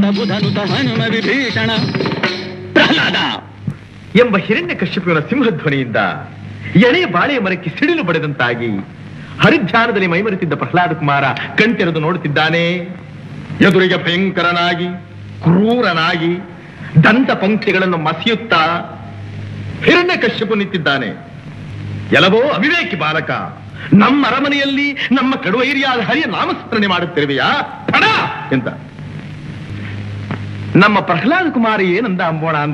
ಬುಧನುತ ಹನುಮ ವಿಭೀಷಣ ಪ್ರಹ್ಲಾದ ಎಂಬ ಹಿರಣ್ಯ ಕಶ್ಯಪುವಿನ ಸಿಂಹಧ್ವನಿಯಿಂದ ಎಳೆ ಬಾಳೆಯ ಮರಕ್ಕೆ ಸಿಡಿಲು ಬಡಿದಂತಾಗಿ ಹರಿಧ್ಯಾನದಲ್ಲಿ ಮೈಮರೆತಿದ್ದ ಪ್ರಹ್ಲಾದ ಕುಮಾರ ಕಣ್ತೆರೆದು ನೋಡುತ್ತಿದ್ದಾನೆ ಎದುರಿಗೆ ಭಯಂಕರನಾಗಿ ಕ್ರೂರನಾಗಿ ದಂತ ಪಂಕ್ತಿಗಳನ್ನು ಮಸಿಯುತ್ತಾ ಹಿರಣ್ಯ ಕಶ್ಯಪು ನಿಂತಿದ್ದಾನೆ ಎಲವೋ ಅವಿವೇಕಿ ಬಾಲಕ ನಮ್ಮ ಅರಮನೆಯಲ್ಲಿ ನಮ್ಮ ಕಡುವೈರಿಯಾದ ಹರಿಯ ನಾಮಸ್ಮರಣೆ ಮಾಡುತ್ತಿರುವೆಯಾ ಪಡ ಎಂತ ನಮ್ಮ ಪ್ರಹ್ಲಾದ ಕುಮಾರ ಏನಂದ ಅಂಬೋಣ